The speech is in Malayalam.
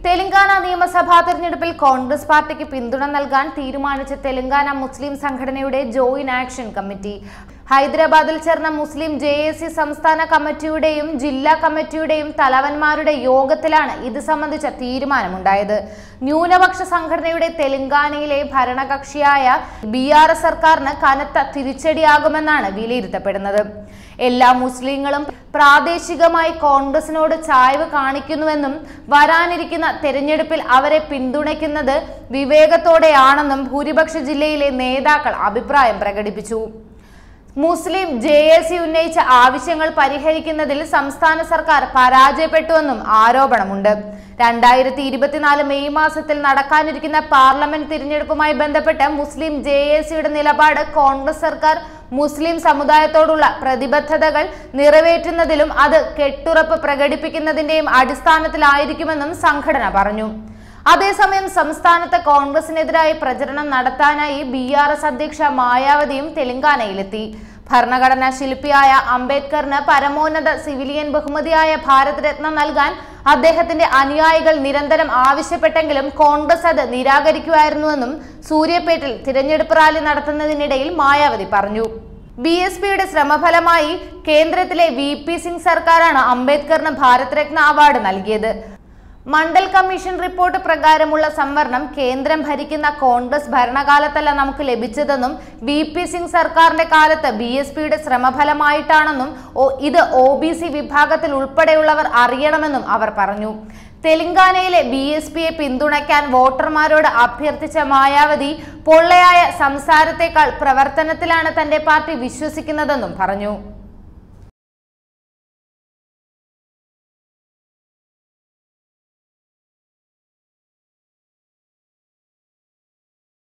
തെലങ്കാന നിയമസഭാ തെരഞ്ഞെടുപ്പിൽ കോൺഗ്രസ് പാർട്ടിക്ക് പിന്തുണ നൽകാൻ തീരുമാനിച്ച തെലങ്കാന മുസ്ലിം സംഘടനയുടെ ജോയിന്റ് ആക്ഷൻ കമ്മിറ്റി ഹൈദരാബാദിൽ ചേർന്ന മുസ്ലിം ജെ സംസ്ഥാന കമ്മിറ്റിയുടെയും ജില്ലാ കമ്മിറ്റിയുടെയും തലവന്മാരുടെ യോഗത്തിലാണ് ഇത് സംബന്ധിച്ച തീരുമാനമുണ്ടായത് ന്യൂനപക്ഷ സംഘടനയുടെ തെലങ്കാനയിലെ ഭരണകക്ഷിയായ ബി ആർ എസ് സർക്കാരിന് കനത്ത തിരിച്ചടിയാകുമെന്നാണ് വിലയിരുത്തപ്പെടുന്നത് എല്ലാ മുസ്ലിങ്ങളും പ്രാദേശികമായി കോൺഗ്രസിനോട് ചായ്വ് കാണിക്കുന്നുവെന്നും വരാനിരിക്കുന്ന തെരഞ്ഞെടുപ്പിൽ അവരെ പിന്തുണയ്ക്കുന്നത് വിവേകത്തോടെയാണെന്നും ഭൂരിപക്ഷ ജില്ലയിലെ നേതാക്കൾ അഭിപ്രായം പ്രകടിപ്പിച്ചു മുസ്ലിം ജെ എസ് സി ഉന്നയിച്ച ആവശ്യങ്ങൾ പരിഹരിക്കുന്നതിൽ സംസ്ഥാന സർക്കാർ പരാജയപ്പെട്ടുവെന്നും ആരോപണമുണ്ട് രണ്ടായിരത്തി ഇരുപത്തിനാല് മെയ് മാസത്തിൽ നടക്കാനിരിക്കുന്ന പാർലമെന്റ് തിരഞ്ഞെടുപ്പുമായി ബന്ധപ്പെട്ട് മുസ്ലിം ജെ എസ് സിയുടെ നിലപാട് കോൺഗ്രസ് സർക്കാർ മുസ്ലിം സമുദായത്തോടുള്ള പ്രതിബദ്ധതകൾ നിറവേറ്റുന്നതിലും അത് കെട്ടുറപ്പ് പ്രകടിപ്പിക്കുന്നതിന്റെയും അടിസ്ഥാനത്തിലായിരിക്കുമെന്നും സംഘടന പറഞ്ഞു അതേസമയം സംസ്ഥാനത്ത് കോൺഗ്രസിനെതിരായി പ്രചരണം നടത്താനായി ബി ആർ എസ് അധ്യക്ഷ മായാവതിയും തെലങ്കാനയിലെത്തി ഭരണഘടനാ ശില്പിയായ അംബേദ്കറിന് പരമോന്നത സിവിലിയൻ ബഹുമതിയായ ഭാരത് രത്ന നൽകാൻ അദ്ദേഹത്തിന്റെ അനുയായികൾ നിരന്തരം ആവശ്യപ്പെട്ടെങ്കിലും കോൺഗ്രസ് അത് നിരാകരിക്കുമായിരുന്നുവെന്നും സൂര്യപേട്ടിൽ തിരഞ്ഞെടുപ്പ് റാലി നടത്തുന്നതിനിടയിൽ മായാവതി പറഞ്ഞു ബി എസ് പിയുടെ ശ്രമഫലമായി കേന്ദ്രത്തിലെ വി പി സിംഗ് സർക്കാരാണ് അംബേദ്കറിന് ഭാരത് രത്ന അവാർഡ് നൽകിയത് മണ്ഡൽ കമ്മീഷൻ റിപ്പോർട്ട് പ്രകാരമുള്ള സംവരണം കേന്ദ്രം ഭരിക്കുന്ന കോൺഗ്രസ് ഭരണകാലത്തല്ല നമുക്ക് ലഭിച്ചതെന്നും വി പി സിംഗ് സർക്കാരിന്റെ കാലത്ത് ബി എസ് പിയുടെ ശ്രമഫലമായിട്ടാണെന്നും ഓ- ഇത് ഒ ബി സി വിഭാഗത്തിൽ ഉൾപ്പെടെയുള്ളവർ അറിയണമെന്നും അവർ പറഞ്ഞു തെലങ്കാനയിലെ ബി എസ് പിയെ പിന്തുണയ്ക്കാൻ വോട്ടർമാരോട് അഭ്യർത്ഥിച്ച മായാവതി പൊള്ളയായ സംസാരത്തെക്കാൾ പ്രവർത്തനത്തിലാണ് തന്റെ പാർട്ടി വിശ്വസിക്കുന്നതെന്നും പറഞ്ഞു